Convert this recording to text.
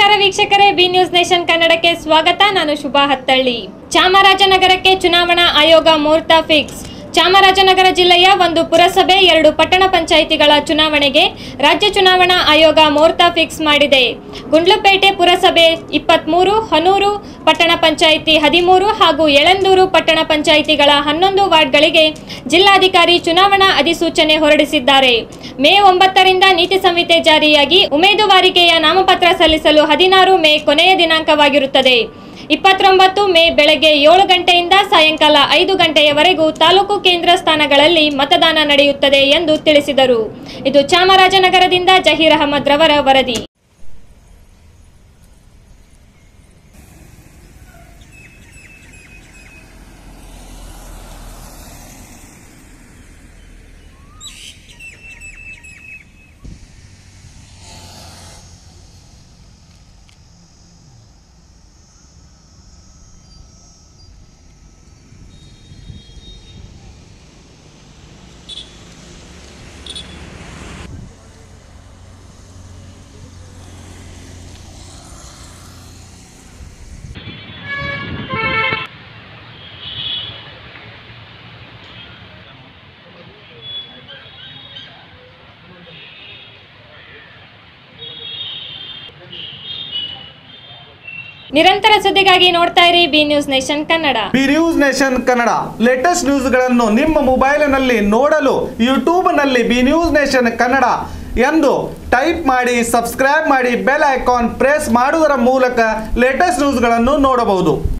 ನಮಸ್ಕಾರ ವೀಕ್ಷಕರೇ B News nation ಕನ್ನಡಕ್ಕೆ ಸ್ವಾಗತ ನಾನು ಶುಭಾ ಹತ್ತಳ್ಳಿ ಚಾಮರಾಜನಗರಕ್ಕೆ ಚುನಾವಣಾ ಆಯೋಗ ಮುಹೂರ್ತ ಫಿಕ್ಸ್ ಚಾಮರಾಜನಗರ ಜಿಲ್ಲೆಯ ಒಂದು ಪುರಸಭೆ ಎರಡು ಪಟ್ಟಣ ಪಂಚಾಯಿತಿಗಳ ಚುನಾವಣೆಗೆ ರಾಜ್ಯ ಚುನಾವಣಾ ಆಯೋಗ ಮುಹೂರ್ತ ಫಿಕ್ಸ್ ಮಾಡಿದೆ ಗುಂಡ್ಲುಪೇಟೆ ಪುರಸಭೆ ಇಪ್ಪತ್ಮೂರು ಹನೂರು ಪಟ್ಟಣ ಪಂಚಾಯಿತಿ ಹದಿಮೂರು ಹಾಗೂ ಯಳಂದೂರು ಪಟ್ಟಣ ಪಂಚಾಯಿತಿಗಳ ಹನ್ನೊಂದು ವಾರ್ಡ್ಗಳಿಗೆ ಜಿಲ್ಲಾಧಿಕಾರಿ ಚುನಾವಣಾ ಅಧಿಸೂಚನೆ ಹೊರಡಿಸಿದ್ದಾರೆ ಮೇ ಒಂಬತ್ತರಿಂದ ನೀತಿ ಸಂಹಿತೆ ಜಾರಿಯಾಗಿ ಉಮೇದುವಾರಿಕೆಯ ನಾಮಪತ್ರ ಸಲ್ಲಿಸಲು ಹದಿನಾರು ಮೇ ಕೊನೆಯ ದಿನಾಂಕವಾಗಿರುತ್ತದೆ ಇಪ್ಪತ್ತೊಂಬತ್ತು ಮೇ ಬೆಳಗ್ಗೆ ಏಳು ಗಂಟೆಯಿಂದ ಸಾಯಂಕಾಲ ಐದು ಗಂಟೆಯವರೆಗೂ ತಾಲೂಕು ಕೇಂದ್ರ ಸ್ಥಾನಗಳಲ್ಲಿ ಮತದಾನ ನಡೆಯುತ್ತದೆ ಎಂದು ತಿಳಿಸಿದರು ಇದು ಚಾಮರಾಜನಗರದಿಂದ ಜಹೀರ್ ಅಹಮದ್ ರವರ ವರದಿ ನಿರಂತರ ಸುದ್ದಿಗಾಗಿ ನೋಡ್ತಾ ಇರಿ B News Nation Kannada B News Nation Kannada latest ನ್ಯೂಸ್ಗಳನ್ನು ನಿಮ್ಮ ಮೊಬೈಲಿನಲ್ಲಿ ನೋಡಲು ಯೂಟ್ಯೂಬ್ನಲ್ಲಿ ಬಿ ನ್ಯೂಸ್ ನೇಷನ್ ಕನ್ನಡ ಎಂದು ಟೈಪ್ ಮಾಡಿ ಸಬ್ಸ್ಕ್ರೈಬ್ ಮಾಡಿ ಬೆಲ್ ಐಕಾನ್ ಪ್ರೆಸ್ ಮಾಡುವುದರ ಮೂಲಕ ಲೇಟೆಸ್ಟ್ ನ್ಯೂಸ್ಗಳನ್ನು ನೋಡಬಹುದು